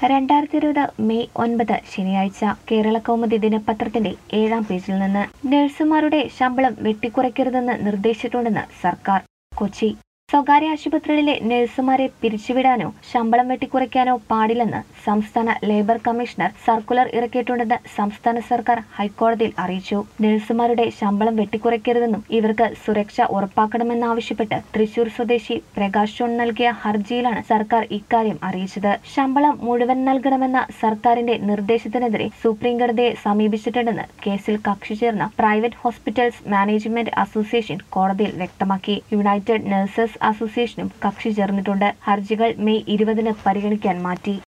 രണ്ടായിരത്തി ഇരുപത് മെയ് ഒൻപത് ശനിയാഴ്ച കേരള കൗമുദി ദിനപത്രത്തിന്റെ ഏഴാം പേജിൽ നിന്ന് നഴ്സുമാരുടെ ശമ്പളം വെട്ടിക്കുറയ്ക്കരുതെന്ന് നിർദ്ദേശിച്ചിട്ടുണ്ടെന്ന് സർക്കാർ കൊച്ചി സ്വകാര്യ ആശുപത്രികളിലെ നഴ്സുമാരെ പിരിച്ചുവിടാനോ ശമ്പളം വെട്ടിക്കുറയ്ക്കാനോ പാടില്ലെന്ന് സംസ്ഥാന ലേബർ കമ്മീഷണർ സർക്കുലർ ഇറക്കിയിട്ടുണ്ടെന്ന് സംസ്ഥാന സർക്കാർ ഹൈക്കോടതിയിൽ അറിയിച്ചു നഴ്സുമാരുടെ ശമ്പളം വെട്ടിക്കുറയ്ക്കരുതെന്നും ഇവർക്ക് സുരക്ഷ ഉറപ്പാക്കണമെന്നാവശ്യപ്പെട്ട് തൃശൂർ സ്വദേശി പ്രകാശ് ജോൺ നൽകിയ ഹർജിയിലാണ് സർക്കാർ ഇക്കാര്യം അറിയിച്ചത് ശമ്പളം മുഴുവൻ നൽകണമെന്ന സർക്കാരിന്റെ നിർദ്ദേശത്തിനെതിരെ സുപ്രീം കോടതിയെ സമീപിച്ചിട്ടുണ്ടെന്ന് കേസിൽ കക്ഷി ചേർന്ന പ്രൈവറ്റ് ഹോസ്പിറ്റൽസ് മാനേജ്മെന്റ് അസോസിയേഷൻ കോടതിയിൽ വ്യക്തമാക്കി യുണൈറ്റഡ് നഴ്സസ് അസോസിയേഷനും കക്ഷി ചേർന്നിട്ടുണ്ട് ഹർജികൾ മെയ് ഇരുപതിന് പരിഗണിക്കാൻ മാറ്റി